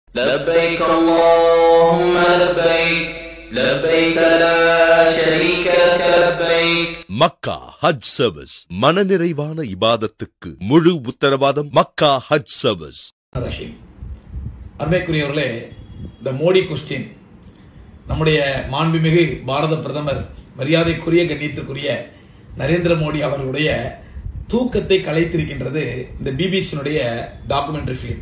لبيك اللهم لبيك لبيك لا شريك لك لبيك மக்கா Hajj service மனநிறைவான இபாதத்துக்கு முழு உத்தரவாதம் மக்கா ஹஜ் சர்வீஸ் ரஹீம் அருமைக்குரியவர்களே த மோடி கொஸ்டின் நம்முடைய மாண்புமிகு பாரத பிரதமர் மரியாதைக்குரிய கண்ணியத்திற்குரிய நரேந்திர மோடி அவர்களுடைய தூக்கத்தை கலைத்திருக்கின்றது இந்த பிபிசியினுடைய டாக்குமெண்ட்ரி ஃபிலிம்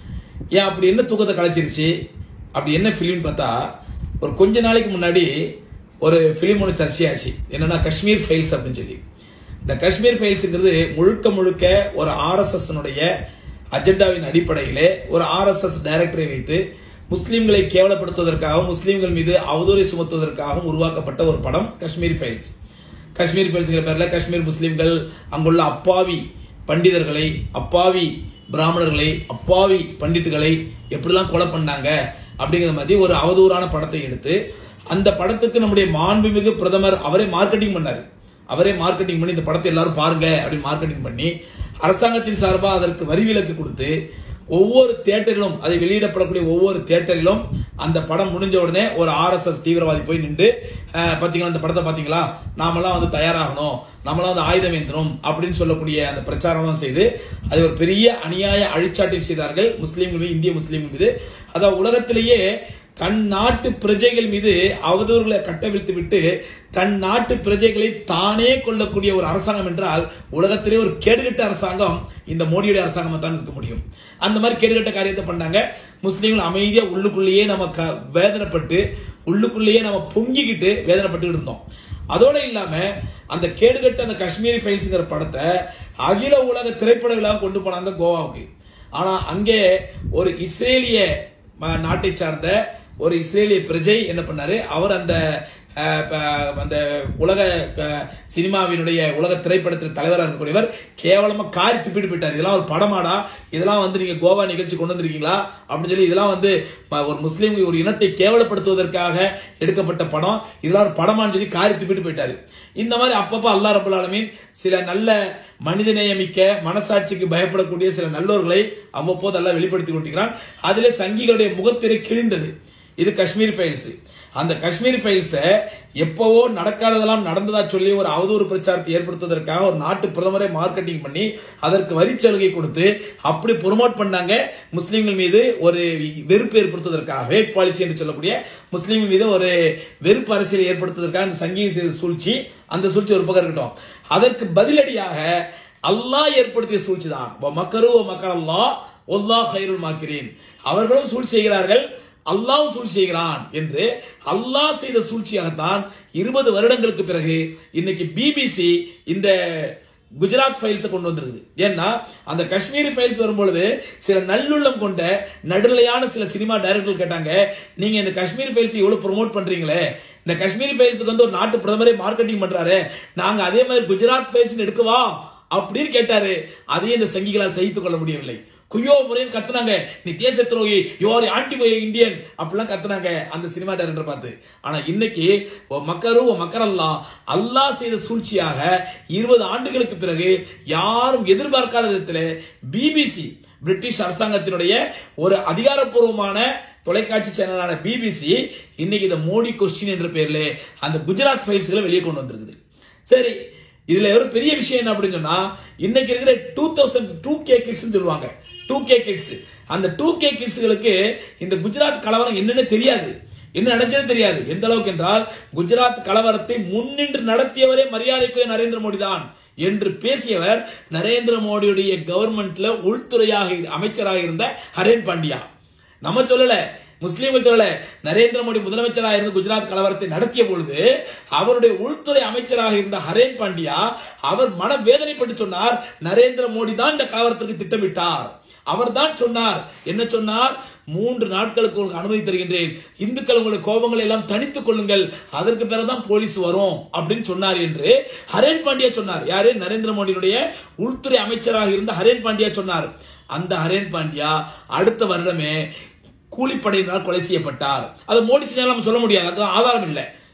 ஏன் அப்படி என்ன தூக்கத்தை கலைச்சிருச்சு அப்படி என்ன ஃபிலிம் பார்த்தா ஒரு கொஞ்ச நாளைக்கு முன்னாடி ஒரு ஃபிலிம் ஒன்று சர்ச்சையாச்சு என்னன்னா காஷ்மீர் ஃபைல்ஸ் அப்படின்னு சொல்லி இந்த காஷ்மீர் ஃபைல்ஸ்ங்கிறது முழுக்க முழுக்க ஒரு ஆர்எஸ்எஸ் அஜெண்டாவின் அடிப்படையிலே ஒரு ஆர்எஸ்எஸ் டைரக்டரை வைத்து முஸ்லிம்களை கேவலப்படுத்துவதற்காகவும் முஸ்லிம்கள் மீது அவதூறை சுமத்துவதற்காகவும் உருவாக்கப்பட்ட ஒரு படம் காஷ்மீர் ஃபைல்ஸ் காஷ்மீர் ஃபைல்ஸ்ங்கிற பேர்ல காஷ்மீர் முஸ்லிம்கள் அங்குள்ள அப்பாவி பண்டிதர்களை அப்பாவி பிராமணர்களை அப்பாவி பண்டிட்டுகளை எப்படிலாம் கொலை பண்ணாங்க அப்படிங்கிற மாதிரி ஒரு அவதூறான படத்தை எடுத்து அந்த படத்துக்கு நம்முடைய மாண்புமிகு பிரதமர் அவரே மார்க்கெட்டிங் பண்ணாரு அவரே மார்க்கெட்டிங் பண்ணி இந்த படத்தை எல்லாரும் பாருங்க அப்படின்னு மார்க்கெட்டிங் பண்ணி அரசாங்கத்தின் சார்பா அதற்கு வரி விலக்கு கொடுத்து ஒவ்வொரு தியேட்டரிலும் அதை வெளியிடப்படக்கூடிய ஒவ்வொரு தியேட்டரிலும் அந்த படம் முடிஞ்ச உடனே ஒரு ஆர்எஸ்எஸ் தீவிரவாதி போய் நின்று அஹ், பாத்தீங்களா அந்த படத்தை பாத்தீங்களா நாமெல்லாம் வந்து தயாராகணும் நம்மளாம் வந்து ஆயுதம் ஏந்தணும் அப்படின்னு சொல்லக்கூடிய அந்த பிரச்சாரம் செய்து அது ஒரு பெரிய அநியாய அழிச்சாட்டியம் செய்தார்கள் முஸ்லீம்கள் மீது இந்திய முஸ்லீம்கள் மீது அதாவது உலகத்திலேயே தன் நாட்டு பிரஜைகள் மீது அவதூறுகளை கட்டவிழ்த்து விட்டு தன் நாட்டு பிரஜைகளை தானே கொள்ளக்கூடிய ஒரு அரசாங்கம் என்றால் உலகத்திலே ஒரு கேடுகட்ட அரசாங்கம் இந்த மோடியுடைய அரசாங்கம் தான் இருக்க முடியும் அந்த மாதிரி கேடுகட்ட காரியத்தை பண்ணாங்க முஸ்லீம்கள் அமைதியா உள்ளுக்குள்ளேயே நம்ம க- வேதனைப்பட்டு உள்ளுக்குள்ளேயே நம்ம பொங்கிக்கிட்டு வேதனைப்பட்டு இருந்தோம் அதோட இல்லாம அந்த கேடுகட்ட அந்த காஷ்மீரி ஃபைல்ஸ்ங்கிற படத்தை அகில உலக திரைப்பட விழா கொண்டு போனாங்க கோவாவுக்கு ஆனா அங்கே ஒரு இஸ்ரேலிய ம- நாட்டை சார்ந்த ஒரு இஸ்ரேலிய பிரஜை என்ன பண்ணாரு அவர் அந்த அஹ், ப- அந்த உலக அஹ், சினிமாவினுடைய உலக திரைப்படத்தின் தலைவராக இருக்கக்கூடியவர் கேவலமா காரி துப்பிட்டு போயிட்டார் இதெல்லாம் ஒரு படமாடா இதெல்லாம் வந்து நீங்க கோவா நிகழ்ச்சி கொண்டு வந்திருக்கீங்களா அப்படின்னு சொல்லி இதெல்லாம் வந்து ம- ஒரு முஸ்லீம் ஒரு இனத்தை கேவலப்படுத்துவதற்காக எடுக்கப்பட்ட படம் இதெல்லாம் ஒரு படமான்னு சொல்லி காரி துப்பிட்டு போயிட்டாரு இந்த மாதிரி அப்பப்ப அல்லாஹ் ரபுல் ஆலமீன் சில நல்ல மனிதநேயமிக்க மனசாட்சிக்கு பயப்படக்கூடிய சில நல்லோர்களை அவ்வப்போது எல்லாம் வெளிப்படுத்தி கொண்டிருக்கிறான் அதிலே சங்கிகளுடைய முகத்திரை கிழிந்தது இது காஷ்மீர் ஃபைல்ஸ் அந்த காஷ்மீர் ஃபைல்ஸ எப்பவோ நடக்காததெல்லாம் நடந்ததா சொல்லி ஒரு அவதூறு பிரச்சாரத்தை ஏற்படுத்துவதற்காக ஒரு நாட்டு பிரதமரை மார்க்கெட்டிங் பண்ணி அதற்கு வரி சலுகை கொடுத்து அப்படி ப்ரொமோட் பண்ணாங்க முஸ்லீம்கள் மீது ஒரு வெறுப்பு ஏற்படுத்துவதற்காக வேட் பாலிசி என்று சொல்லக்கூடிய முஸ்லீம்கள் மீது ஒரு வெறுப்பு அரசியல் ஏற்படுத்துவதற்காக அந்த சங்கியை செய்த சூழ்ச்சி அந்த சூழ்ச்சி ஒரு பக்கம் இருக்கட்டும் அதற்கு பதிலடியாக அல்லாஹ் ஏற்படுத்திய சூழ்ச்சி தான் மக்கரு மக்கர் அல்லாஹ் ஒல்லாஹ் ஹைருல் மாக்கிறேன் அவர்களும் சூழ்ச்சி செய்கிறார்கள் அல்லாஹ் சூழ்ச்சி செய்கிறான் என்று அல்லாஹ் செய்த சூழ்ச்சியாகத்தான் இருபது வருடங்களுக்கு பிறகு இன்னைக்கு பிபிசி இந்த குஜராத் ஃபைல்ஸ் கொண்டு வந்திருக்குது ஏன்னா அந்த காஷ்மீரி ஃபைல்ஸ் வரும்பொழுது சில நல்லுள்ளம் கொண்ட நடுநிலையான சில சினிமா டைரக்டர்கள் கேட்டாங்க நீங்க இந்த காஷ்மீர் ஃபைல்ஸ் இவ்வளவு ப்ரோமோட் பண்றீங்களே இந்த காஷ்மீரி ஃபைல்ஸுக்கு வந்து ஒரு நாட்டு பிரதமரே மார்க்கெட்டிங் பண்றாரு நாங்க அதே மாதிரி குஜராத் ஃபைல்ஸ் எடுக்கவா அப்படின்னு கேட்டாரு அதையும் இந்த சங்கிகளால் சகித்துக் கொள்ள முடியவில்லை குய்யோ முறைன்னு கத்துனாங்க நீ தேச துரோகி யுவர் ஆன்டி இந்தியன் அப்படிலாம் கத்துனாங்க அந்த சினிமா டைரக்டர் பார்த்து ஆனா இன்னைக்கு ஓ மக்கரு ஓ மக்கரெல்லாம் அல்லாஹ் செய்த சூழ்ச்சியாக இருபது ஆண்டுகளுக்கு பிறகு யாரும் எதிர்பார்க்காத விதத்தில் பிபிசி பிரிட்டிஷ் அரசாங்கத்தினுடைய ஒரு அதிகாரப்பூர்வமான தொலைக்காட்சி சேனலான பிபிசி இன்னைக்கு இந்த மோடி கொஸ்டின் என்ற பெயர்ல அந்த குஜராத் ஃபைல்ஸ்களை வெளியே கொண்டு வந்திருக்குது சரி இதுல ஒரு பெரிய விஷயம் என்ன அப்படின்னு சொன்னா இன்னைக்கு இருக்கிற two thousand two K kids சொல்லுவாங்க டூ கே கிட்ஸ் அந்த டூ கே கிட்ஸ்களுக்கு இந்த குஜராத் கலவரம் என்னன்னு தெரியாது என்ன நடந்தது தெரியாது எந்த அளவுக்கு என்றால் குஜராத் கலவரத்தை முன்னின்று நடத்தியவரே மரியாதைக்குரிய நரேந்திர மோடி தான் என்று பேசியவர் நரேந்திர மோடியுடைய கவர்மெண்ட்ல உள்துறையாக இரு- அமைச்சராக இருந்த ஹரேன் பாண்டியா நம்ம சொல்லல முஸ்லீம்கள் சொல்லல நரேந்திர மோடி முதலமைச்சராக இருந்து குஜராத் கலவரத்தை நடத்திய பொழுது அவருடைய உள்துறை அமைச்சராக இருந்த ஹரேன் பாண்டியா அவர் மன வேதனைப்பட்டு சொன்னார் நரேந்திர மோடி தான் இந்த கலவரத்திற்கு திட்டமிட்டார் அவர் தான் சொன்னார் என்ன சொன்னார் மூன்று நாட்களுக்கு உங்களுக்கு அனுமதி தருகின்றேன் இந்துக்கள் உங்களுடைய கோபங்களை எல்லாம் தனித்துக் கொள்ளுங்கள் அதற்கு பிறகுதான் போலீஸ் வரும் அப்படின்னு சொன்னார் என்று ஹரேன் பாண்டியா சொன்னார் யாரு நரேந்திர மோடியுடைய உள்துறை அமைச்சராக இருந்த ஹரேன் பாண்டியா சொன்னார் அந்த ஹரேன் பாண்டியா அடுத்த வருடமே கூலிப்படையினரால் கொலை செய்யப்பட்டார் அது மோடி செஞ்சாலும் நம்ம சொல்ல முடியாது அதுக்கு ஆதாரம் இல்லை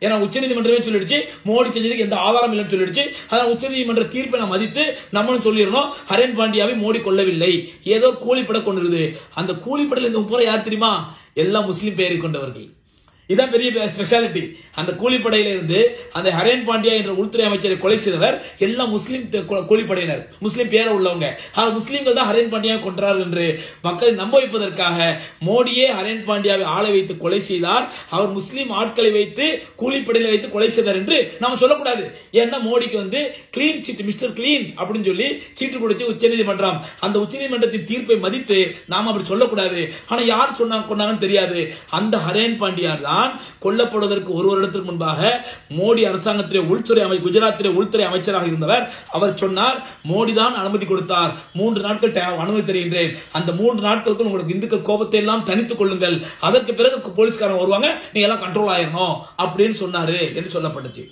ஏன்னா உச்சநீதிமன்றமே சொல்லிடுச்சு மோடி செஞ்சதுக்கு எந்த ஆதாரம் இல்லைன்னு சொல்லிடுச்சு அதான் உச்சநீதிமன்ற தீர்ப்பை நான் மதித்து நம்மளும் சொல்லிடணும் ஹரேன் பாண்டியாவை மோடி கொல்லவில்லை ஏதோ கூலிப்பட கொண்டிருது அந்த கூலிப்படையில் இந்த முப்பது யார் தெரியுமா எல்லாம் முஸ்லீம் பெயரை கொண்டவர்கள் இதான் பெரிய ஸ்பெஷாலிட்டி அந்த கூலிப்படையில இருந்து அந்த ஹரேன் பாண்டியா என்ற உள்துறை அமைச்சரை கொலை செய்தவர் எல்லாம் முஸ்லீம் த- கூ- கூலிப்படையினர் முஸ்லீம் பேர உள்ளவங்க ஆக முஸ்லீம்கள் தான் ஹரேன் பாண்டியா கொன்றார்கள் என்று மக்களை நம்ப வைப்பதற்காக மோடியே ஹரேன் பாண்டியாவை ஆளை வைத்து கொலை செய்தார் அவர் முஸ்லீம் ஆட்களை வைத்து கூலிப்படையில வைத்து கொலை செய்தார் என்று நாம சொல்லக்கூடாது ஏன்னா மோடிக்கு வந்து கிளீன் சீட் மிஸ்டர் கிளீன் அப்படின்னு சொல்லி சீட்டு கொடுத்து உச்சநீதிமன்றம் அந்த உச்சநீதிமன்றத்தின் தீர்ப்பை மதித்து நாம அப்படி சொல்லக்கூடாது ஆனா யார் சொன்னாங்க கொண்டாங்கன்னு தெரியாது அந்த ஹரேன் பாண்டியார் தான் கொல்லப்படுவதற்கு ஒரு வருடத்திற்கு முன்பாக மோடி அரசாங்கத்திலே உள்துறை அமை குஜராத்திலே உள்துறை அமைச்சராக இருந்தவர் அவர் சொன்னார் மோடி தான் அனுமதி கொடுத்தார் மூன்று நாட்கள் ட- அனுமதி தருகின்றேன் அந்த மூன்று நாட்களுக்கு உங்களுக்கு இந்துக்கள் கோபத்தை எல்லாம் தனித்துக் கொள்ளுங்கள் அதற்கு பிறகு போலீஸ்காரங்க வருவாங்க நீங்க எல்லாம் கண்ட்ரோல் ஆயிரணும் அப்படின்னு சொன்னாரு என்று சொல்லப்பட்டுச்சு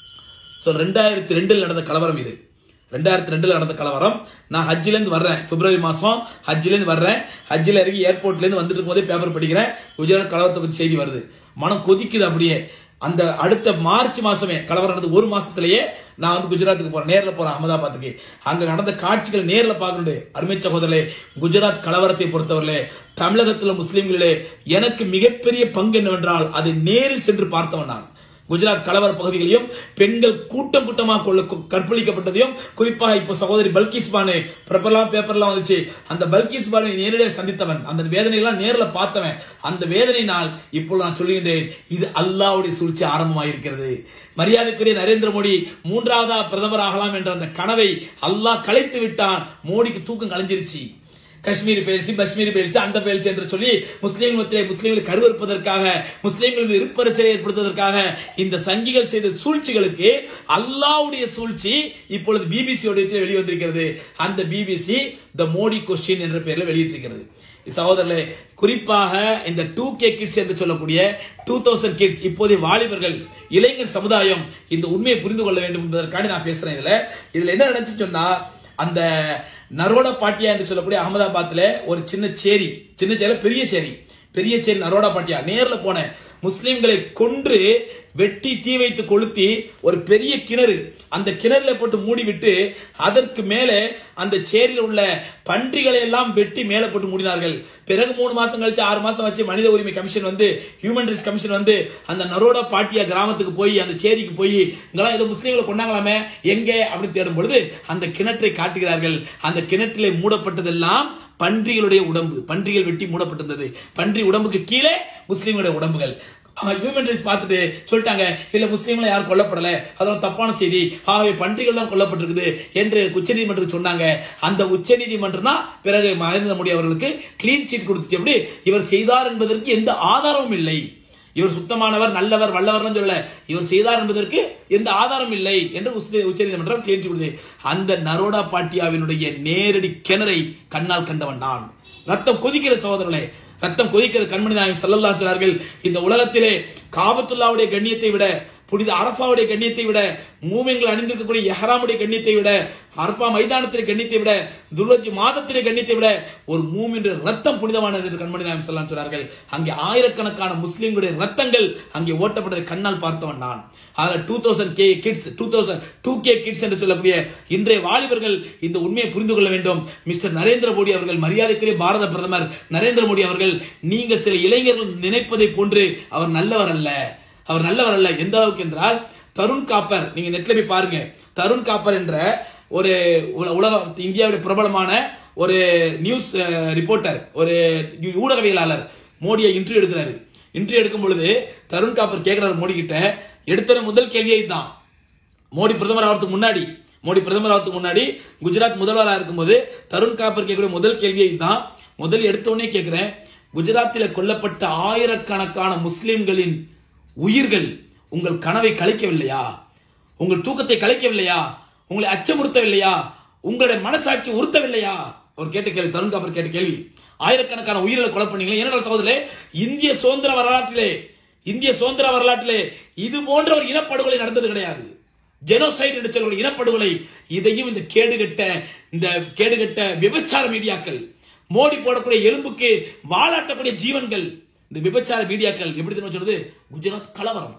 ஸோ ரெண்டாயிரத்தி ரெண்டில் நடந்த கலவரம் இது ரெண்டாயிரத்தி ரெண்டுல நடந்த கலவரம் நான் ஹஜ்ஜில இருந்து வர்றேன் பிப்ரவரி மாசம் ஹஜ்ஜில இருந்து வர்றேன் ஹஜ்ஜில இறங்கி ஏர்போர்ட்ல இருந்து வந்துட்டு இருக்கும்போதே பேப்பர் படிக்கிறேன் குஜராத் கலவரத்தை பத்தி செய்தி வருது மனம் கொதிக்குது அப்படியே அந்த அடுத்த மார்ச் மாசமே கலவரம் நடந்து ஒரு மாசத்திலேயே நான் வந்து குஜராத்துக்கு போறேன் நேர்ல போறேன் அகமதாபாத்துக்கு அங்க நடந்த காட்சிகள் நேர்ல பார்க்கணும் அருமை சகோதரே குஜராத் கலவரத்தை பொறுத்தவரையிலே தமிழகத்தில் முஸ்லிம்களிலே எனக்கு மிகப்பெரிய பங்கு என்னவென்றால் அதை நேரில் சென்று பார்த்தவன் நான் குஜராத் கலவர பகுதிகளையும் பெண்கள் கூட்டம் கூட்டமாக கொள்ள கற்பழிக்கப்பட்டதையும் குறிப்பாக இப்போ சகோதரி பல்கிஸ் பானு பிரபலாம் பேப்பர்லாம் வந்துச்சு அந்த பல்கிஸ் பானை நேரடியாக சந்தித்தவன் அந்த வேதனையெல்லாம் நேர்ல பார்த்தவன் அந்த வேதனையினால் இப்போ நான் சொல்லுகின்றேன் இது அல்லாவுடைய சூழ்ச்சி ஆரம்பமாயிருக்கிறது மரியாதைக்குரிய நரேந்திர மோடி மூன்றாவதா பிரதமர் ஆகலாம் என்ற அந்த கனவை அல்லாஹ் கலைத்து விட்டான் மோடிக்கு தூக்கம் கலைஞ்சிருச்சு காஷ்மீர் பேல்சி காஷ்மீர் பேல்சி அந்த பேல்சி என்று சொல்லி முஸ்லீம் மத்தியிலே முஸ்லீம்களை கருவறுப்பதற்காக முஸ்லீம்கள் மீது இருப்பரசை ஏற்படுத்துவதற்காக இந்த சங்கிகள் செய்த சூழ்ச்சிகளுக்கு அல்லாவுடைய சூழ்ச்சி இப்பொழுது பிபிசி வெளிவந்திருக்கிறது அந்த பிபிசி த மோடி கொஸ்டின் என்ற பெயரில் வெளியிட்டிருக்கிறது சகோதரர்களே குறிப்பாக இந்த டூ கே கிட்ஸ் என்று சொல்லக்கூடிய டூ தௌசண்ட் கிட்ஸ் இப்போதைய வாலிபர்கள் இளைஞர் சமுதாயம் இந்த உண்மையை புரிந்து கொள்ள வேண்டும் என்பதற்காக நான் பேசுறேன் இதுல இதுல என்ன நடந்துச்சு சொன்னா அந்த நரோடா பாட்டியா என்று சொல்லக்கூடிய அகமதாபாத்ல ஒரு சின்ன சேரி சின்ன சேரி பெரிய சேரி பெரிய சேரி நரோடா பாட்டியா நேர்ல போனேன் முஸ்லிம்களை கொன்று வெட்டி தீ வைத்து கொளுத்தி ஒரு பெரிய கிணறு அந்த கிணறுல போட்டு மூடி விட்டு அதற்கு மேலே அந்த சேரியில் உள்ள பன்றிகளை எல்லாம் வெட்டி மேலே போட்டு மூடினார்கள் பிறகு மூணு மாசம் கழிச்சு ஆறு மாசம் வச்சு மனித உரிமை கமிஷன் வந்து ஹியூமன் ரைட்ஸ் கமிஷன் வந்து அந்த நரோடா பாட்டியா கிராமத்துக்கு போய் அந்த சேரிக்கு போய் இங்கெல்லாம் ஏதோ முஸ்லீம்களை கொண்டாங்களாமே எங்கே அப்படின்னு தேடும் பொழுது அந்த கிணற்றை காட்டுகிறார்கள் அந்த கிணற்றிலே மூடப்பட்டதெல்லாம் பன்றிகளுடைய உடம்பு பன்றிகள் வெட்டி மூடப்பட்டிருந்தது பன்றி உடம்புக்கு கீழே முஸ்லீம்களுடைய உடம்புகள் ஹியூமன் ரைட்ஸ் பார்த்துட்டு சொல்லிட்டாங்க இல்ல முஸ்லீம்ல யாரும் கொல்லப்படல அதெல்லாம் தப்பான செய்தி ஆகவே பன்றிகள் தான் கொல்லப்பட்டிருக்குது என்று உச்சநீதிமன்றத்துக்கு சொன்னாங்க அந்த உச்சநீதிமன்றம் தான் பிறகு நரேந்திர மோடி அவர்களுக்கு கிளீன் சீட் கொடுத்துச்சு எப்படி இவர் செய்தார் என்பதற்கு எந்த ஆதாரமும் இல்லை இவர் சுத்தமானவர் நல்லவர் வல்லவர்னு சொல்லல இவர் செய்தார் என்பதற்கு எந்த ஆதாரம் இல்லை என்று உச்ச- உச்சநீதிமன்றம் கிளீன் சீட் கொடுத்தது அந்த நரோடா பாட்டியாவினுடைய நேரடி கிணறை கண்ணால் கண்டவன் நான் ரத்தம் கொதிக்கிற சகோதரர்களே ரத்தம் கொதிக்கிறது கண்மணி நாயகம் ஸல்லல்லாஹு சொன்னார்கள் இந்த உலகத்திலே காபத்துல்லாவுடைய கண்ணியத்தை விட புனித அரஃபாவுடைய கண்ணியத்தை விட மூமென்கள் அணிந்திருக்கக்கூடிய எஹராமுடைய கண்ணியத்தை விட அரபா மைதானத்திலே கண்ணியத்தை விட துர்வஜி மாதத்திலே கண்ணியத்தை விட ஒரு மூமின் ரத்தம் புனிதமானது என்று கண்மணி நாயகம் ஸல்லல்லாஹு சொன்னார்கள் அங்கே ஆயிரக்கணக்கான முஸ்லிம்களுடைய ரத்தங்கள் அங்கே ஓட்டப்பட்டதை கண்ணால் பார்த்தவன் நான் அதுல two thousand K kids two thousand two K kids என்று சொல்லக்கூடிய இன்றைய வாலிபர்கள் இந்த உண்மையை புரிந்து கொள்ள வேண்டும் மிஸ்டர் நரேந்திர மோடி அவர்கள் மரியாதைக்குரிய பாரத பிரதமர் நரேந்திர மோடி அவர்கள் நீங்கள் சில இளைஞர்கள் நினைப்பதை போன்று அவர் நல்லவர் அல்ல அவர் நல்லவர் அல்ல எந்த அளவுக்கு என்றால் தருண் காப்பர் நீங்க நெட்ல போய் பாருங்க தருண் காப்பர் என்ற ஒரு உல- உலக இந்தியாவுடைய பிரபலமான ஒரு நியூஸ் ரிப்போர்ட்டர் ஒரு ஊடகவியலாளர் மோடியை இன்டர்வியூ எடுக்கிறாரு இன்டர்வியூ எடுக்கும் பொழுது தருண் காப்பர் கேட்கிறாரு மோடி கிட்ட எடுத்த முதல் கேள்வியே இதுதான் மோடி பிரதமர் ஆகிறதுக்கு முன்னாடி மோடி பிரதமர் ஆகிறதுக்கு முன்னாடி குஜராத் முதல்வராக இருக்கும்போது தருண் காப்பர் கேட்கக்கூடிய முதல் கேள்வியை இதுதான் முதல் எடுத்த உடனே கேட்கிறேன் குஜராத்தில் கொல்லப்பட்ட ஆயிரக்கணக்கான முஸ்லிம்களின் உயிர்கள் உங்கள் கனவை கலைக்கவில்லையா உங்கள் தூக்கத்தை கலைக்கவில்லையா உங்களை அச்சமுறுத்தவில்லையா உங்களுடைய மனசாட்சி உறுத்தவில்லையா அவர் கேட்ட கேள்வி தருண் காப்பர் கேட்ட கேள்வி ஆயிரக்கணக்கான உயிர்களை கொலை பண்ணீங்களே என்ன சகோதரே இந்திய சுதந்திர வரலாற்றிலே இந்திய சுதந்திர வரலாற்றிலே இது போன்ற ஒரு இனப்படுகொலை நடந்தது கிடையாது ஜெனோசைட் என்று சொல்லக்கூடிய இனப்படுகொலை இதையும் இந்த கேடுகட்ட இந்த கேடுகட்ட விபச்சார மீடியாக்கள் மோடி போடக்கூடிய எலும்புக்கு வாலாட்டக்கூடிய ஜீவன்கள் இந்த விபச்சார மீடியாக்கள் எப்படி தெரியுமா சொல்றது குஜராத் கலவரம்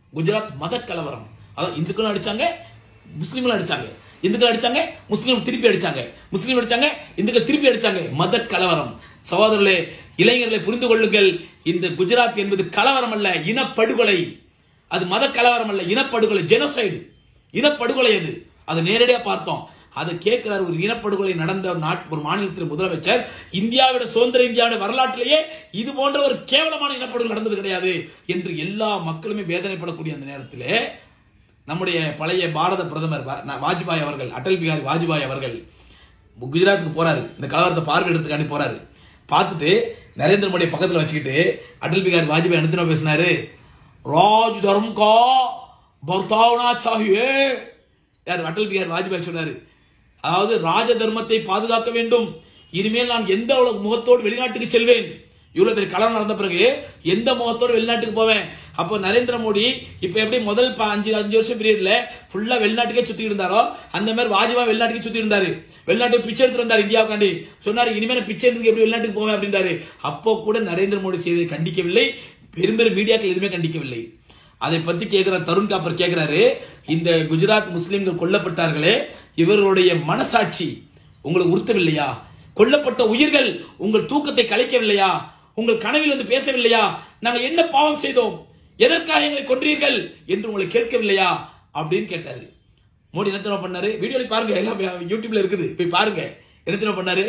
குஜராத் மத கலவரம் அதாவது இந்துக்களும் அடிச்சாங்க முஸ்லீம்களும் அடிச்சாங்க இந்துக்கள் அடிச்சாங்க முஸ்லீம் திருப்பி அடிச்சாங்க முஸ்லீம் அடிச்சாங்க இந்துக்கள் திருப்பி அடிச்சாங்க மத கலவரம் சகோதரர்களே இளைஞர்களை புரிந்து கொள்ளுங்கள் இந்த குஜராத் என்பது கலவரம் அல்ல இனப்படுகொலை அது மத கலவரம் அல்ல இனப்படுகொலை ஜெனோசைடு இனப்படுகொலை அது அதை நேரடியா பார்த்தோம் அதை கேட்கிறார் ஒரு இனப்படுகொலை நடந்த ஒரு நாட் ஒரு மாநிலத்தின் முதலமைச்சர் இந்தியாவோட சுதந்திர இந்தியாவோட வரலாற்றிலேயே இது போன்ற ஒரு கேவலமான இனப்படுகொலை நடந்தது கிடையாது என்று எல்லா மக்களுமே வேதனைப்படக்கூடிய அந்த நேரத்திலே நம்முடைய பழைய பாரத பிரதமர் வா- நா- வாஜ்பாய் அவர்கள் அடல் பிகாரி வாஜ்பாய் அவர்கள் குஜராத்துக்கு போறாரு இந்த கலவரத்தை பார்வையிடத்துக்காண்டி போறாரு பார்த்துட்டு நரேந்திர மோடி பக்கத்துல வச்சுக்கிட்டு அடல் பிகாரி வாஜ்பாய் என்ன தெரியுமா பேசினாரு ராஜ் தர்ம் கா பர்தாவனா சாஹியே யார் அடல் பிகாரி வாஜ்பாய் சொன்னாரு அதாவது ராஜ தர்மத்தை பாதுகாக்க வேண்டும் இனிமேல் நான் எந்த அளவு முகத்தோடு வெளிநாட்டுக்கு செல்வேன் இவ்வளவு பெரிய கலவரம் நடந்த பிறகு எந்த முகத்தோடு வெளிநாட்டுக்கு போவேன் அப்போ நரேந்திர மோடி இப்ப எப்படி முதல் ப- அஞ்சு அஞ்சு வருஷம் பீரியட்ல ஃபுல்லா வெளிநாட்டுக்கே சுத்தி இருந்தாரோ அந்த மாதிரி வாஜ்பாய் வெளிநாட்டுக்கு சுத்தி இருந்தாரு வெளிநாட்டுக்கு பிச்சை எடுத்து வந்தாரு இந்தியாவுக்காண்டி சொன்னாரு இனிமேல் நான் பிச்சை எடுத்து எப்படி வெளிநாட்டுக்கு போவேன் அப்படின்றாரு அப்போ கூட நரேந்திர மோடி செய்ததை கண்டிக்கவில்லை பெரும் பெரும் மீடியாக்கள் எதுவுமே கண்டிக்கவில்லை அதை பத்தி கேட்கிற தருண் காப்பர் கேட்கிறாரு இந்த குஜராத் முஸ்லிம்கள் கொல்லப்பட்டார்களே இவர்களுடைய மனசாட்சி உங்களுக்கு உறுத்தவில்லையா கொல்லப்பட்ட உயிர்கள் உங்கள் தூக்கத்தை கலைக்கவில்லையா உங்கள் கனவில் வந்து பேசவில்லையா நாங்கள் என்ன பாவம் செய்தோம் எதற்காக எங்களை கொன்றீர்கள் என்று உங்களை கேட்கவில்லையா அப்படின்னு கேட்டாரு மோடி என்ன தெரியுமா பண்ணாரு வீடியோல பாருங்க எல்லாம் யூடியூப்ல இருக்குது போய் பாருங்க என்ன தெரியுமா பண்ணாரு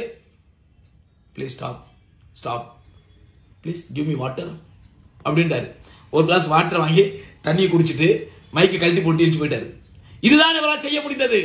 please stop stop please give me water அப்படின்றாரு ஒரு கிளாஸ் வாட்டர் வாங்கி தண்ணியை குடிச்சிட்டு மைக்கை கழட்டி போட்டு வச்சு போயிட்டாரு இதுதான் அவரால் செய்ய முடிந்தது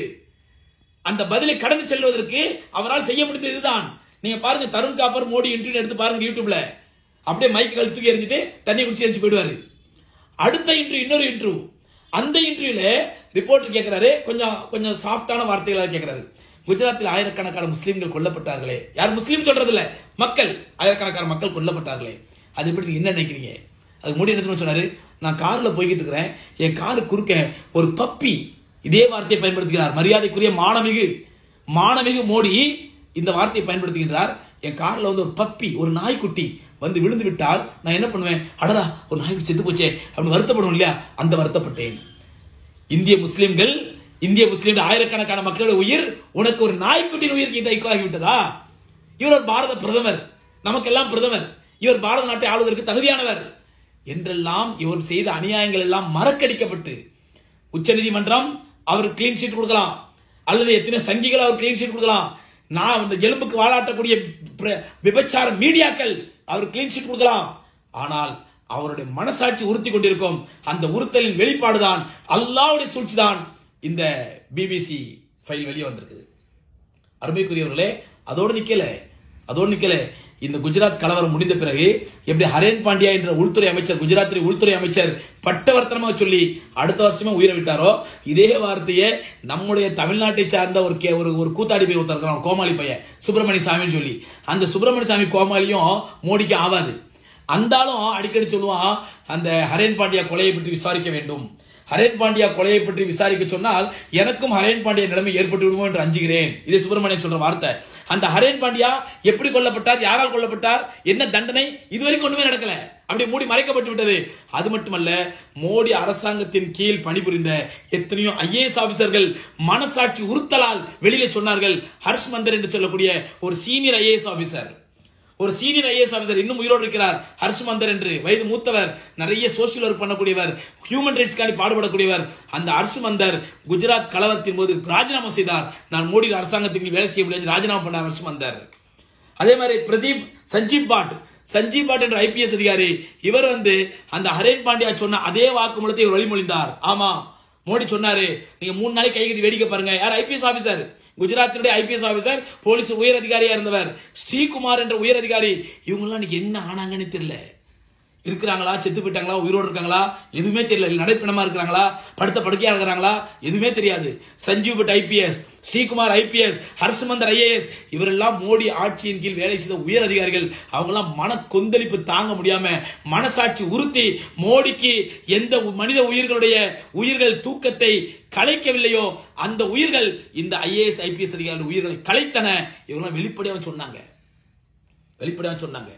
அந்த பதிலை கடந்து செல்வதற்கு அவரால் செய்ய முடிந்தது இதுதான் நீங்க பாருங்க தருண் காப்பர் மோடி இன்டர்வியூ எடுத்து பாருங்க யூடியூப்ல அப்படியே மைக்கு கழுத்து தூக்கி எறிஞ்சிட்டு தண்ணி குடிச்சு எரிஞ்சு போயிடுவாரு அடுத்த இன்டர்வியூ இன்னொரு இன்டர்வியூ அந்த இன்டர்வியூல ரிப்போர்ட்டர் கேட்கிறாரு கொஞ்சம் கொஞ்சம் சாஃப்டான வார்த்தைகளை கேட்கிறாரு குஜராத்தில் ஆயிரக்கணக்கான முஸ்லிம்கள் கொல்லப்பட்டார்களே யார் முஸ்லீம் சொல்றது இல்ல மக்கள் ஆயிரக்கணக்கான மக்கள் கொல்லப்பட்டார்களே அது எப்படி நீங்க என்ன நினைக்கிறீங்க அது மோடி என்ன தெரியுமா சொன்னாரு நான் கார்ல போய்கிட்டு இருக்கிறேன் என் காரு குறுக்க ஒரு பப்பி இதே வார்த்தையை பயன்படுத்துகிறார் மரியாதைக்குரிய மானமிகு மானமிகு மோடி இந்த வார்த்தையை பயன்படுத்துகின்றார் என் கார்ல வந்து ஒரு பப்பி ஒரு நாய்க்குட்டி வந்து விழுந்து விட்டால் நான் என்ன பண்ணுவேன் அடடா ஒரு நாய்க்குட்டி செத்து போச்சே அப்படின்னு வருத்தப்படுவோம் இல்லையா அந்த வருத்தப்பட்டேன் இந்திய முஸ்லிம்கள் இந்திய முஸ்லிம்கள் ஆயிரக்கணக்கான மக்களுடைய உயிர் உனக்கு ஒரு நாய்க்குட்டியின் உயிருக்கு இந்த ஐக்கியமாகி விட்டதா இவர் ஒரு பாரத பிரதமர் நமக்கெல்லாம் பிரதமர் இவர் பாரத நாட்டை ஆளுவதற்கு தகுதியானவர் என்றெல்லாம் இவர் செய்த அநியாயங்கள் எல்லாம் மறக்கடிக்கப்பட்டு உச்சநீதிமன்றம் அவர் கிளீன் ஷீட் கொடுக்கலாம் அல்லது எத்தனை சங்கிகள் அவர் கிளீன் ஷீட் கொடுக்கலாம் நான் அந்த எலும்புக்கு வாழாட்டக்கூடிய பிர- விபச்சார மீடியாக்கள் அவர் கிளீன் ஷீட் கொடுக்கலாம் ஆனால் அவருடைய மனசாட்சி உறுத்தி கொண்டிருக்கும் அந்த உறுத்தலின் வெளிப்பாடுதான் அல்லாவுடைய சூழ்ச்சி தான் இந்த பிபிசி ஃபைல் வெளியே வந்திருக்குது அருமைக்குரியவர்களே அதோடு நிக்கல அதோடு நிக்கல இந்த குஜராத் கலவரம் முடிந்த பிறகு எப்படி ஹரேன் பாண்டியா என்ற உள்துறை அமைச்சர் குஜராத்தின் உள்துறை அமைச்சர் பட்டவர்த்தனமா சொல்லி அடுத்த வருஷமே உயிரை விட்டாரோ இதே வார்த்தையை நம்முடைய தமிழ்நாட்டை சார்ந்த ஒரு கே- ஒரு ஒரு கூத்தாடி போய் ஒருத்தர் இருக்கிறான், கோமாளி பையன் சுப்பிரமணிய சாமின்னு சொல்லி அந்த சுப்பிரமணிய சாமி கோமாளியும் மோடிக்கு ஆவாது அந்தாலும் அடிக்கடி சொல்லுவான் அந்த ஹரேன் பாண்டியா கொலையை பற்றி விசாரிக்க வேண்டும் ஹரேன் பாண்டியா கொலையை பற்றி விசாரிக்க சொன்னால் எனக்கும் ஹரேன் பாண்டியா நிலைமை ஏற்பட்டு விடுமோ என்று அஞ்சுகிறேன் இது சுப்பிரமணியன் சொல்ற வார்த்தை அந்த ஹரேன் பாண்டியா எப்படி கொல்லப்பட்டார் யாரால் கொல்லப்பட்டார் என்ன தண்டனை இதுவரைக்கும் ஒண்ணுமே நடக்கல அப்படி மூடி மறைக்கப்பட்டு விட்டது அது மட்டுமல்ல மோடி அரசாங்கத்தின் கீழ் பணிபுரிந்த எத்தனையோ ஐஏஎஸ் ஆபீசர்கள் மனசாட்சி உறுத்தலால் வெளியில சொன்னார்கள் ஹர்ஷ் மந்தர் என்று சொல்லக்கூடிய ஒரு சீனியர் ஐஏஎஸ் ஆபீசர் ஒரு சீனியர் ஐஏஎஸ் ஆபீசர் இன்னும் உயிரோடு இருக்கிறார் ஹர்ஷ் மந்தர் என்று வயது மூத்தவர் நிறைய சோசியல் ஒர்க் பண்ணக்கூடியவர் ஹியூமன் ரைட்ஸ்க்காண்டி பாடுபடக்கூடியவர் அந்த ஹர்ஷ் மந்தர் குஜராத் கலவரத்தின் போது ராஜினாமா செய்தார் நான் மோடி அரசாங்கத்துக்கு வேலை செய்ய முடியாது ராஜினாமா பண்ணார் ஹர்ஷ் மந்தர் அதே மாதிரி பிரதீப் சஞ்சீவ் பாட் சஞ்சீவ் பாட் என்ற ஐபிஎஸ் அதிகாரி இவர் வந்து அந்த ஹரேன் பாண்டியா சொன்ன அதே வாக்குமூலத்தை இவர் வழிமொழிந்தார் ஆமா மோடி சொன்னாரு நீங்க மூணு நாளைக்கு கை கட்டி வேடிக்கை பாருங்க யார் ஐபிஎஸ் ஆபீசர் குஜராத்தினுடைய ஐபிஎஸ் ஆபீசர் போலீஸ் உயர் அதிகாரியா இருந்தவர் ஸ்ரீகுமார் என்ற உயர் அதிகாரி இவங்க எல்லாம் இன்னைக்கு என்ன ஆனாங்கன்னு தெரியல இருக்கிறாங்களா செத்து போயிட்டாங்களா உயிரோடு இருக்காங்களா எதுவுமே தெரியல இல்ல நடைப்பிணமா இருக்கிறாங்களா படுத்த படுக்கையா இருக்கிறாங்களா எதுவுமே தெரியாது Sanjiv Bhatt IPS Sreekumar IPS Harsh Mander IAS இவரெல்லாம் மோடி ஆட்சியின் கீழ் வேலை செய்த உயர் அதிகாரிகள் அவங்க எல்லாம் மன கொந்தளிப்பு தாங்க முடியாம மனசாட்சி உறுத்தி மோடிக்கு எந்த மனித உயிர்களுடைய உயிர்கள் தூக்கத்தை கலைக்கவில்லையோ அந்த உயிர்கள் இந்த ஐஏஎஸ் ஐபிஎஸ் அதிகாரிகள் உயிர்களை கலைத்தன இவங்கெல்லாம் வெளிப்படையாக சொன்னாங்க வெளிப்படையாக சொன்னாங்க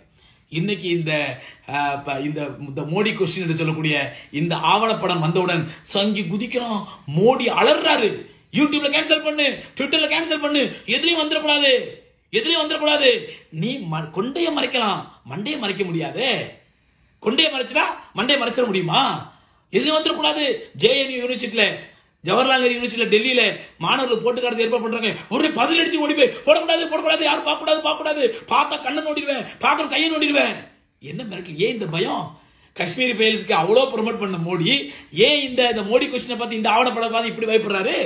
இன்னைக்கு இந்த அஹ், ப- இந்த இந்த மோடி கொஸ்டின் என்று சொல்லக்கூடிய இந்த ஆவணப்படம் வந்தவுடன் சங்கி குதிக்கிறான் மோடி அலறாரு யூடியூப்ல கேன்சல் பண்ணு ட்விட்டர்ல கேன்சல் பண்ணு எதுலயும் வந்துடக்கூடாது எதுலயும் வந்துடக்கூடாது நீ ம- கொண்டைய மறைக்கலாம் மண்டையை மறைக்க முடியாதே கொண்டைய மறைச்சிட்டா மண்டையை மறைச்சிட முடியுமா எதுவும் வந்துடக்கூடாது ஜேஎன்யூ யூனிவர்சிட்டியில ஜவஹர்லால் நேரு யூனிவர்சிட்டியில டெல்லியில மாணவர்கள் போட்டுக்காரது ஏற்பாடு பண்றாங்க உடனே பதில் அடிச்சு ஓடி போய் போடக்கூடாது போடக்கூடாது யாரும் பார்க்க கூடாது பார்க்க கூடாது பார்த்தா கண்ணை நோடிடுவேன் பார்க்க கையை நோடிடுவேன் என்ன மிரட்டல் ஏன் இந்த பயம் காஷ்மீரி ஃபைல்ஸ்க்கு அவ்வளோ ப்ரொமோட் பண்ண மோடி ஏன் இந்த இந்த மோடி கொஸ்டினை பார்த்து இந்த ஆவணப்படம் பார்த்து இப்படி பயப்படுறாரு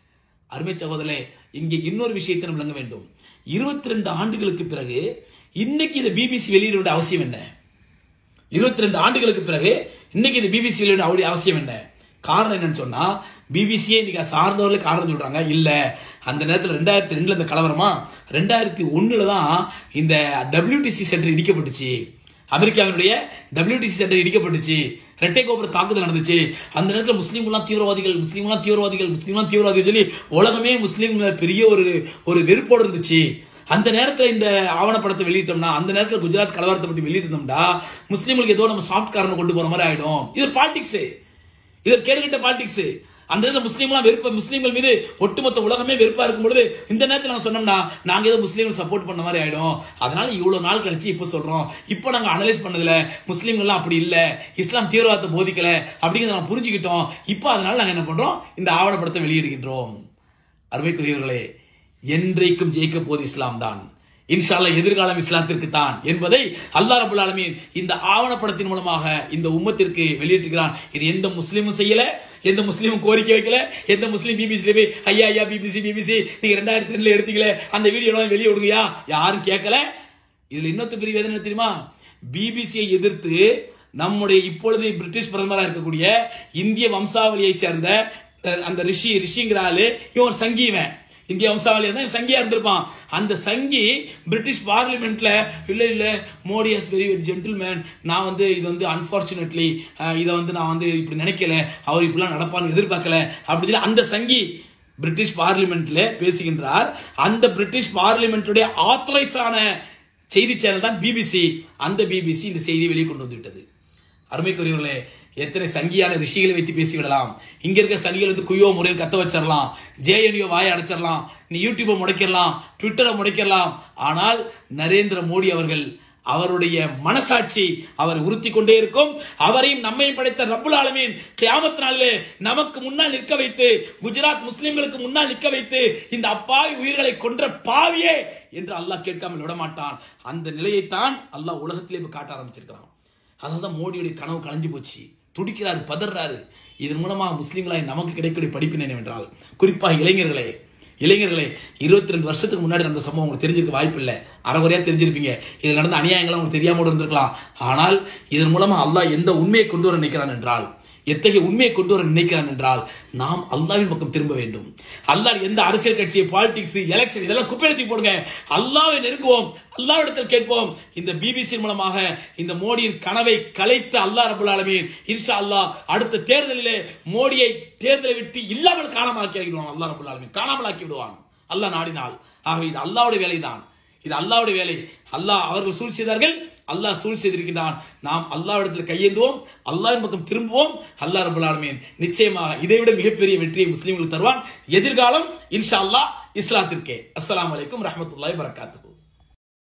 அருமை சகோதரே இங்கே இன்னொரு விஷயத்தை நம்ம விளங்க வேண்டும் இருபத்தி ரெண்டு ஆண்டுகளுக்கு பிறகு இன்னைக்கு இந்த பிபிசி வெளியிட வேண்டிய அவசியம் என்ன இருபத்தி ரெண்டு ஆண்டுகளுக்கு பிறகு இன்னைக்கு இந்த பிபிசி வெளியிட அவருடைய அவசியம் என்ன காரணம் என்னன்னு சொன்னா பிபிசியே இன்னைக்கு சார்ந்தவர்களே காரணம் சொல்றாங்க இல்ல அந்த நேரத்தில் ரெண்டாயிரத்தி ரெண்டுல இந்த கலவரமா ரெண்டாயிரத்தி ஒண்ணுல தான் இந்த டபிள்யூடிசி சென்டர் இடிக்கப்பட்டுச்சு அமெரிக்காவினுடைய டபிள்யூடிசி சென்டர் இடிக்கப்பட்டுச்சு ரெட்டை கோபுர தாக்குதல் நடந்துச்சு அந்த நேரத்தில் முஸ்லீம்லாம் தீவிரவாதிகள் முஸ்லீம்லாம் தீவிரவாதிகள் முஸ்லீம்லாம் தீவிரவாதிகள் சொல்லி உலகமே முஸ்லீம் மேல பெரிய ஒரு ஒரு வெறுப்போடு இருந்துச்சு அந்த நேரத்துல இந்த ஆவணப்படத்தை வெளியிட்டோம்னா அந்த நேரத்துல குஜராத் கலவரத்தை பற்றி வெளியிட்டோம்னா முஸ்லீம்களுக்கு ஏதோ நம்ம சாஃப்ட் காரணம் கொண்டு போற மாதிரி ஆயிடும் இது பாலிடிக்ஸ் இது கேடுகிட்ட பாலிடிக்ஸ் அந்த நேரத்தில் முஸ்லீம்லாம் வெறுப்ப முஸ்லீம்கள் மீது ஒட்டுமொத்த உலகமே வெறுப்பா இருக்கும் பொழுது இந்த நேரத்தில் நாங்க சொன்னோம்னா நாங்க ஏதோ முஸ்லீம்கள் சப்போர்ட் பண்ண மாதிரி ஆயிடும் அதனால இவ்வளவு நாள் கழிச்சு இப்போ சொல்றோம் இப்போ நாங்க அனலைஸ் பண்ணதுல முஸ்லீம்கள்லாம் அப்படி இல்ல இஸ்லாம் தீவிரவாதத்தை போதிக்கல அப்படிங்கிறத நாங்க புரிஞ்சுக்கிட்டோம் இப்போ அதனால நாங்க என்ன பண்றோம் இந்த ஆவணப்படத்தை வெளியிடுகின்றோம் அருமைக்குரியவர்களே என்றைக்கும் ஜெயிக்க போது இஸ்லாம் தான் இன்ஷால்லா எதிர்காலம் இஸ்லாத்திற்கு தான் என்பதை அல்லாஹ் ரபுல் ஆலமீன் இந்த ஆவணப்படத்தின் மூலமாக இந்த உம்மத்திற்கு வெளியிட்டிருக்கிறான் இது எந்த முஸ்லீமும் செய்யல எந்த முஸ்லீமும் கோரிக்கை வைக்கல எந்த முஸ்லீம் பிபிசி போய் ஐயா ஐயா பிபிசி பிபிசி நீங்க ரெண்டாயிரத்தி ரெண்டுல எடுத்தீங்களே அந்த வீடியோ எல்லாம் வெளியே விடுங்கயா யாரும் கேட்கல இதுல இன்னொரு பெரிய வேதனை என்ன தெரியுமா பிபிசியை எதிர்த்து நம்முடைய இப்பொழுது பிரிட்டிஷ் பிரதமராக இருக்கக்கூடிய இந்திய வம்சாவளியை சேர்ந்த அஹ், அந்த ரிஷி ரிஷிங்கிற ஆளு இவன் சங்கீவன் இந்திய வம்சாவளியா தான் இவன் சங்கியா இருந்திருப்பான் அந்த சங்கி பிரிட்டிஷ் பார்லிமெண்ட்ல இல்ல இல்ல மோடி இஸ் வெரி ஜென்டில்மேன் நான் வந்து இது வந்து அன்பார்ச்சுனேட்லி இதை வந்து நான் வந்து இப்படி நினைக்கல அவர் இப்படிலாம் நடப்பான்னு எதிர்பார்க்கல அப்படி சொல்லி அந்த சங்கி பிரிட்டிஷ் பார்லிமெண்ட்ல பேசுகின்றார் அந்த பிரிட்டிஷ் பார்லிமெண்ட்டுடைய ஆத்தரைஸ்டான செய்தி சேனல் தான் பிபிசி அந்த பிபிசி இந்த செய்தியை வெளியே கொண்டு வந்து விட்டது அருமைக்குரியவர்களே எத்தனை சங்கியான ரிஷிகளை வைத்து பேசிவிடலாம் இங்க இருக்க சங்கிகள் வந்து குயோ முறையில் கத்த வச்சிடலாம் ஜேஎன்யூ வாயை அடைச்சிடலாம் நீ யூடியூபை முடைக்கலாம் ட்விட்டரை முடைக்கலாம் ஆனால் நரேந்திர மோடி அவர்கள் அவருடைய மனசாட்சி அவர் உறுத்தி கொண்டே இருக்கும் அவரையும் நம்மையும் படைத்த ரப்புல் ஆலமீன் கியாமத் நாளிலே நமக்கு முன்னால் நிற்க வைத்து குஜராத் முஸ்லிம்களுக்கு முன்னால் நிற்க வைத்து இந்த அப்பாவி உயிர்களை கொன்ற பாவியே என்று அல்லாஹ் கேட்காமல் விட மாட்டான் அந்த நிலையைத்தான் அல்லாஹ் உலகத்திலே இப்ப காட்ட ஆரம்பிச்சிருக்கிறான் அதனால தான் மோடியுடைய கனவு கலைஞ்சு போச்சு துடிக்கிறாரு பதறாரு இதன் மூலமா முஸ்லீம்களாய் நமக்கு கிடைக்கக்கூடிய படிப்பு என்னவென்றால் குறிப்பாக இளைஞர்களே இளைஞர்களே இருபத்தி ரெண்டு வருஷத்துக்கு முன்னாடி நடந்த சம்பவம் உங்களுக்கு தெரிஞ்சிருக்க வாய்ப்பு இல்லை அறகுறையா தெரிஞ்சிருப்பீங்க இதில் நடந்த அநியாயங்களும் உங்களுக்கு தெரியாம கூட இருந்திருக்கலாம் ஆனால் இதன் மூலமா அல்லாஹ் எந்த உண்மையை கொண்டு வர நினைக்கிறான் என்றால் எத்தகைய உண்மையை கொண்டு வர நினைக்கிறான் என்றால் நாம் அல்லாவின் பக்கம் திரும்ப வேண்டும் அல்லாஹ் எந்த அரசியல் கட்சி பாலிடிக்ஸ் எலெக்ஷன் இதெல்லாம் குப்பையெடுத்து போடுங்க அல்லாவை நெருங்குவோம் அல்லாவிடத்தில் கேட்போம் இந்த பிபிசி மூலமாக இந்த மோடியின் கனவை கலைத்த அல்லாஹ் ரபுல் ஆலமீன் இன்ஷா அல்லாஹ் அடுத்த தேர்தலிலே மோடியை தேர்தலை விட்டு இல்லாமல் காணாமலாக்கி ஆக்கிடுவான் அல்லாஹ் ரபுல் ஆலமீன் காணாமல் ஆக்கி விடுவான் அல்லாஹ் நாடினால் ஆகவே இது அல்லாவுடைய வேலைதான் இது அல்லாவுடைய வேலை அல்லாஹ் அவர்கள் சூழ் செய்தார்கள் அல்லாஹ் சூழ் செய்திருக்கிறான் நாம் அல்லாவிடத்தில் கையேந்துவோம் அல்லாஹ்வின் பக்கம் திரும்புவோம் அல்லாஹ் ரபுல் ஆலமீன் நிச்சயமாக இதைவிட மிகப்பெரிய வெற்றியை முஸ்லீம்களுக்கு தருவான் எதிர்காலம் இன்ஷா அல்லாஹ் இஸ்லாத்திற்கே அஸ்ஸலாமு அலைக்கும் ரஹ்மத்துல்லாஹி வரகாத்துஹு